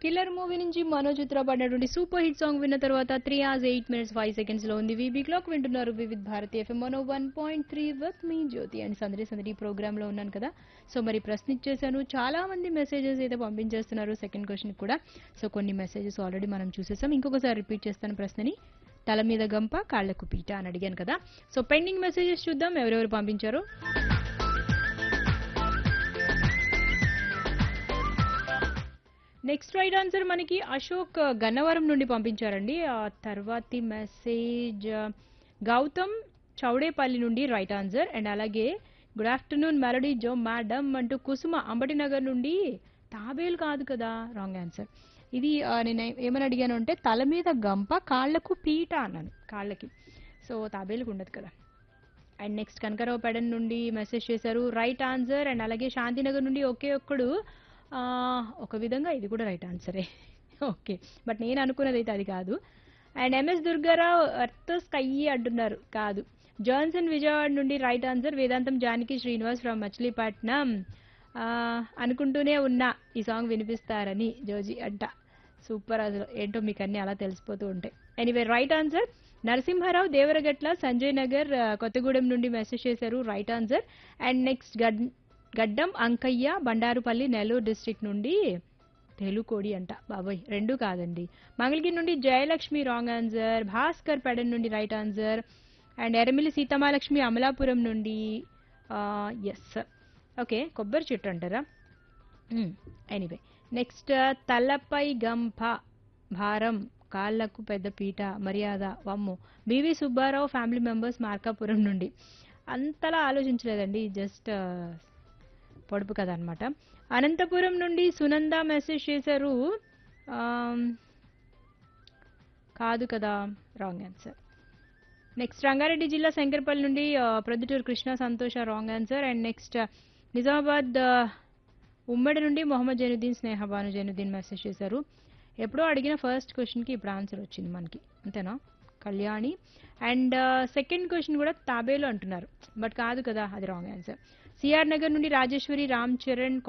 killer movie నుంచి మనోజ్ చిత్ర పడినటువంటి super hit song విన్న తర్వాత three hours eight minutes five seconds లో ఉంది వీబీ క్లాక్ వింటున్నారు వివిధ్ భారతి ఎఫ్ఎం మనో one point three with me Jyothi and సందడి సందడి ప్రోగ్రామ్ లో ఉన్నాను కదా సో మరి ప్రశ్న ఇచ్చేసాను చాలా మంది మెసేజెస్ అయితే పంపించేస్తున్నారు సెకండ్ క్వశ్చన్ కూడా సో కొన్ని మెసేజెస్ ఆల్రెడీ మనం చూసేసాం ఇంకొకసారి రిపీట్ చేస్తాను ప్రశ్నని తల మీద గంప కాళ్లకు పీట అని అడిగాను కదా సో పెండింగ్ మెసేజెస్ చూద్దాం ఎవరెవరు పంపించారు నెక్స్ట్ రైట్ ఆన్సర్ మనకి అశోక్ గన్నవరం నుండి పంపించారండి ఆ తర్వాతి మెసేజ్ గౌతమ్ చౌడేపల్లి నుండి రైట్ ఆన్సర్ అండ్ అలాగే గుడ్ ఆఫ్టర్నూన్ మెలడీ జో మేడమ్ అంటూ కుసుమ అంబటినగర్ నుండి తాబేలు కాదు కదా రాంగ్ ఆన్సర్ ఇది ఆ, నేను ఏ- ఏమని అడిగాను అంటే తల మీద గంప కాళ్లకు పీట అన్నాను కాళ్ళకి సో తాబేలుకు ఉండదు కదా అండ్ నెక్స్ట్ కనకరావు పెడన్ నుండి మెసేజ్ చేశారు రైట్ ఆన్సర్ అండ్ అలాగే శాంతినగర్ నుండి ఒకే ఒక్కడు ఆ, ఒక విధంగా ఇది కూడా రైట్ ఆన్సరే ఓకే బట్ నేను అనుకున్నది అయితే అది కాదు and M S Durgarao earth sky అంటున్నారు కాదు జాన్సన్ విజయవాడ నుండి రైట్ ఆన్సర్ వేదాంతం జానకి శ్రీనివాస్ ఫ్రమ్ మచిలీపట్నం ఆ, అనుకుంటూనే ఉన్నా ఈ సాంగ్ వినిపిస్తారని జోజీ అంట సూపర్ అసలు ఏంటో మీకు అన్ని అలా తెలిసిపోతూ ఉంటాయి anyway right answer Narasimharao Devaragatla Sanjay Nagar ఆ, కొత్తగూడెం నుండి మెసేజ్ చేశారు రైట్ ఆన్సర్ అండ్ నెక్స్ట్ గడ్ గడ్డం అంకయ్య బండారుపల్లి నెల్లూరు డిస్ట్రిక్ట్ నుండి తెలుకోడి అంట బాబాయ్ రెండు కాదండి మంగళగిరి నుండి జయలక్ష్మి రాంగ్ ఆన్సర్ భాస్కర్ పెడన్ నుండి right answer and Eramili Seethamalakshmi Amalapuram నుండి ఎస్ ఓకే కొబ్బరి చెట్టు అంటారా ఎనీవే నెక్స్ట్ తలపై గంప భారం కాళ్ళకు పెద్ద పీట మర్యాద వమ్ము B V Subbarao family members Markapuram నుండి అంతలా ఆలోచించలేదండి జస్ట్ పొడుపు కథ అనమాట అనంతపురం నుండి సునంద మెసేజ్ చేశారు ఆమ్, కాదు కదా రాంగ్ ఆన్సర్ నెక్స్ట్ రంగారెడ్డి జిల్లా శంకర్పల్లి నుండి ఆ, Proddatur Krishna Santosha wrong answer and next Nizamabad ఆ, ఉమ్మడి నుండి మొహమ్మద్ జైనుద్దీన్ స్నేహ భాను జైనుద్దీన్ మెసేజ్ చేశారు ఎప్పుడో అడిగిన ఫస్ట్ క్వశ్చన్కి ఇప్పుడు ఆన్సర్ వచ్చింది మనకి అంతేనా కళ్యాణి అండ్ సెకండ్ క్వశ్చన్ కూడా తాబేలు అంటున్నారు బట్ కాదు కదా అది రాంగ్ ఆన్సర్ సిఆర్ నగర్ నుండి రాజేశ్వరి రామ్ చరణ్